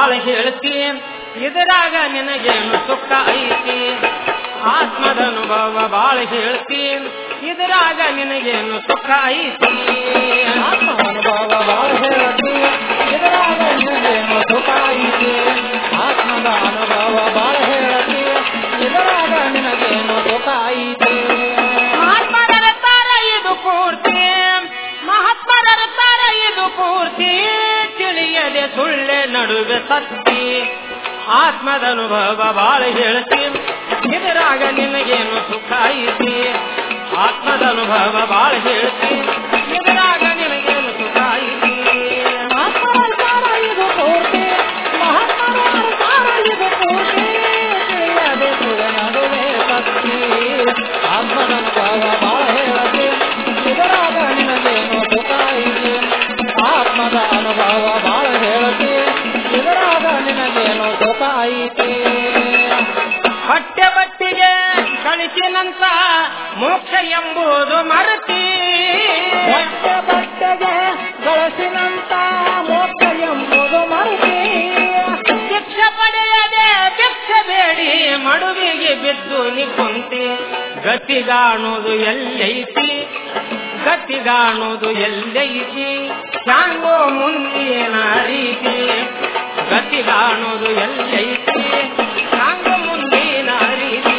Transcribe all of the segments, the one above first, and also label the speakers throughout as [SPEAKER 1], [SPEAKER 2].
[SPEAKER 1] ಬಾಳ ಹೇಳ್ತಿ ಇದರಾಗ ನಿನಗೇನು ಸುಖ ಐತಿ ಆತ್ಮದ ಅನುಭವ ಬಾಳ ಹೇಳ್ತಿ ಇದರಾಗ ನಿನಗೇನು ಸುಖ ಐತಿ
[SPEAKER 2] ಆತ್ಮಾನುಭವ ಬಾಳ ಹೇಳತಿ ಇದರಾಗ ನಿನಗೇನು ಸುಖ ಐತಿ ಆತ್ಮದ ಅನುಭವ ಬಾಳ ಹೇಳತಿ ಇದರಾಗ ನಿನಗೇನು ಸುಖ ಐತಿ
[SPEAKER 1] ಮಹಾತ್ಮರತಾರ ಇದು ಪೂರ್ತಿ ಮಹಾತ್ಮರತಾರ ಇದು ಪೂರ್ತಿ ತಿಳಿಯದೆ ಸುಳ್ಳೆ ನಡುವೆ ಸತ್ತಿ ಆತ್ಮದ ಅನುಭವ ಬಾಳ ಹೇಳ್ತಿ ಇದರಾಗ ನಿನಗೇನು ಸುಖ ಐತಿ ಆತ್ಮದ ಅನುಭವ ಬಾಳ ಹೇಳ್ತಿ ಇದರಾಗ ನಿನಗೇನು ಸುಖ ಐತಿ
[SPEAKER 2] ಆತ್ಮವರ್ತಾರ ಇದು ಪೂರ್ತಿ ಮಹಾತ್ಮವರ್ತಾರ ಇದು ಪೂರ್ತಿ ತಿಳಿಯದೆ ಸುಳ ನಡುವೆ ಸತ್ತಿ ಆತ್ಮದನುಭವ ಬಾಳ ಹೇಳತಿ ಇದರಾಗ ನಿನಗೇನು ಸುಖ ಐತಿ ಆತ್ಮದ ಅನುಭವ ಬಾಳ ಹೇಳತಿ ಇದರಾಗ ನಿನಗೇನು ಸುಖ ಐತಿ
[SPEAKER 1] ಹೊಟ್ಟೆ ಬಟ್ಟಿಗೆ ಕಳಿಸಿನಂತ ಮೋಕ್ಷ ಎಂಬುದು ಮರತಿ
[SPEAKER 2] ಬಟ್ಟೆ ಬಟ್ಟೆಗೆ ಗಳಸಿನಂತ ಮೋಕ್ಷ ಎಂಬುದು ಮರುತಿ
[SPEAKER 1] ಶಿಕ್ಷೆ ಪಡೆಯದೆ ಭಿಕ್ಷೆ ಬೇಡಿ ಮಡುವಿಗೆ ಬಿದ್ದು ನಿ ಕುಂತಿ ಗತಿಗಾಣುವುದು ಎಲ್ಲೈತಿ ಗತಿಗಾಣುವುದು ಎಲ್ಲೈತಿ ಹ್ಯಾಂಗೋ ಮುಂದಿನ ರೀತಿ ಗತಿಗಾಣುವುದು ಎಲ್ಲೈತಿ ಹ್ಯಾಂಗೋ ಮುಂದಿನ ರೀತಿ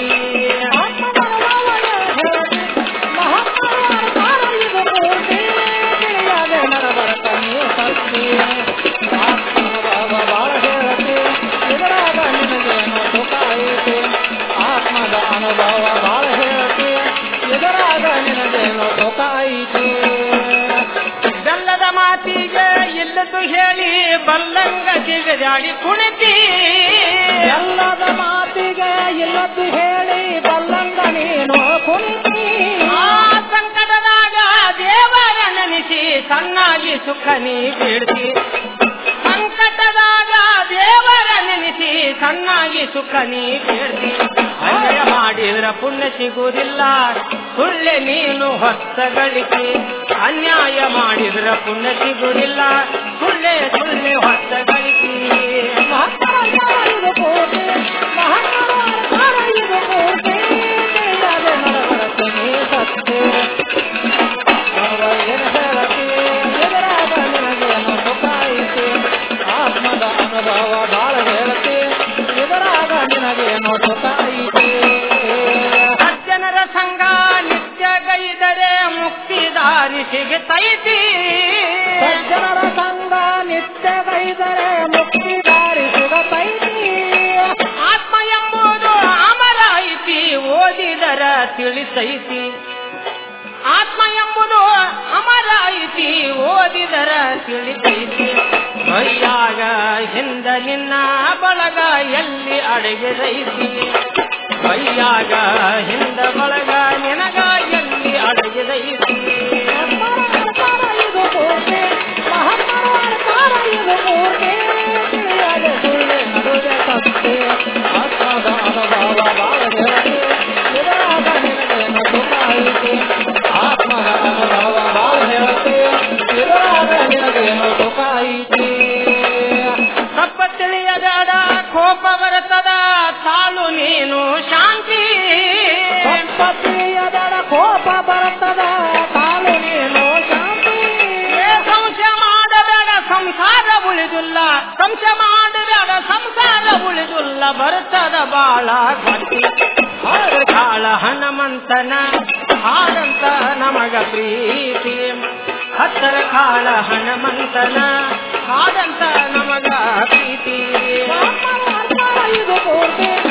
[SPEAKER 2] ಆತ್ಮದ ಅನುಭವ ಬಾಳ ಹೇಳತಿ ಇದರಾಗ ನಿನಗೇನು ಸುಖ ಐತಿ
[SPEAKER 1] ಬೆಲ್ಲದ ಮಾತಿಗೆ ಇಲ್ಲದು ಹೇಳಿ ಬಲ್ಲಂಗ ಜಿಗಜಾಡಿ ಕುಣಿತಿ
[SPEAKER 2] ಎಲ್ಲದ ಮಾತಿಗೆ ಇಲ್ಲದ್ದು ಹೇಳಿ ಬಲ್ಲಂಗ ನೀನು ಕುಣಿತಿ
[SPEAKER 1] ಆ ಸಂಕಟದಾಗ ದೇವರ ನೆನೆಸಿ ಸಣ್ಣಾಗಿ ಸುಖ ನೀ ಬೀಳ್ತಿ ಸಂಕಟದಾಗ ದೇವರ ನೆನೆಸಿ ಸಣ್ಣಾಗಿ ಸುಖ ನೀ ಬೀಳ್ತಿ ಅನ್ಯಾಯ ಮಾಡಿದ್ರ ಪುಣ್ಯ ಸಿಗುವುದಿಲ್ಲ ಸುಳ್ಳೆ ನೀನು ಹೊತ್ತ ಗಳಿಕೆ ಅನ್ಯಾಯ ಮಾಡಿದ್ರ ಪುಣ್ಯ ಸಿಗುವುದಿಲ್ಲ ಸುಳ್ಳೆ ಸುಳ್ಳೆ ಹೊತ್ತ ಗಳಿಕೆ
[SPEAKER 2] ಮಹತ್ತರಸಾರಯುದು ಕೋಟೆ ಮಹತ್ತರಸಾರಯುದು ಕೋಟೆ ತಿಳಿಯದೆ ನಡವರತನೆ ಸತ್ತೆ ಅವ ಏನು ಹೇಳತಿ ಎದುರಾಗ ನಿನಗೇನು ಸುಖ ಐತಿ ಆತ್ಮದ ಅನುಭವ ಬಾಳ ಹೇಳತಿ ಎದುರಾಗ ನಿನಗೇನು ಸುಖ ಐತಿ
[SPEAKER 1] ಸಜ್ಜನರ ಸಂಘ ನಿತ್ಯ ಗೈದರೆ ಮುಕ್ತಿದಾರಿ ಸಿಗುತ್ತೈತಿ
[SPEAKER 2] ಸಜ್ಜನರ ಸಂಘ ನಿತ್ಯ ಗೈದರೆ ಮುಕ್ತಿ ದಾರಿ ಸಿಗತೈತಿ
[SPEAKER 1] ಆತ್ಮ ಎಂಬುದು ಅಮರ ಐತಿ ಓದಿದರ ತಿಳಿಸೈತಿ ಆತ್ಮ ಎಂಬುದು ಅಮರ ಐತಿ ಓದಿದರ ತಿಳಿಸೈತಿ ಕೈಯಾಗ ಹಿಂದ ನಿನ್ನ ಬಳಗ ಎಲ್ಲಿ ಅಡಗಿದೈತಿ ಕೈಯಾಗ ಹಿಂದ ಬಳಗ ನಿನಗ ಎಲ್ಲಿ ಅಡಗಿದೈತಿ
[SPEAKER 2] ಇದು ಕೋಟೆ ಮಹತ್ತರವಾದ ಇದು ಕೋಟೆ ತಿಳಿಯದೆ ಸುಳ್ಳೆ ನಡುವೆ ಸತ್ತೆ ಆತ್ಮದ ಅನುಭವ ಬಾಳ ಹೇಳದೆ ಇದರಾಗ ನಿನಗೇನು ಸುಖ ಐತಿ ಆತ್ಮದ ಅನುಭವ ಬಾಳ ಹೇಳತೆ ಇದರಾಗ ನಿನಗೇನು ಸುಖ ಐತಿ
[SPEAKER 1] ತಪ್ಪ ತಿಳಿಯದಾಡ ಕೋಪ ಬರ್ತದ ತಾಳು ನೀನು ಶಾಂತಿ
[SPEAKER 2] ಸ್ವಲ್ಪ ತಿಳಿಯದಡ ಕೋಪ ಬರ್ತದ ಕಾಲು ನೀನು ಶಾಂತಿ
[SPEAKER 1] ಏ ಸಂಶಯ ಮಾಡಬೇಡ ಸಂಸಾರ ಉಳಿದುಲ್ಲ ಸಂಶಯ ಮಾಡಬೇಡ ಸಂಸಾರ ಉಳಿದುಲ್ಲ ಬರ್ತದ ಬಾಳ ಗಟ್ಟಿ ಹಾಡ ಕಾಳ ಹನುಮಂತನ ಹಾಡಂತ ನಮಗ ಪ್ರೀತಿ ಹತ್ತರ ಕಾಳ ಹನುಮಂತನ ಹಾಡಂತ ನಮಗ ಪ್ರೀತಿ
[SPEAKER 2] ಇದು ಕೋಟೆ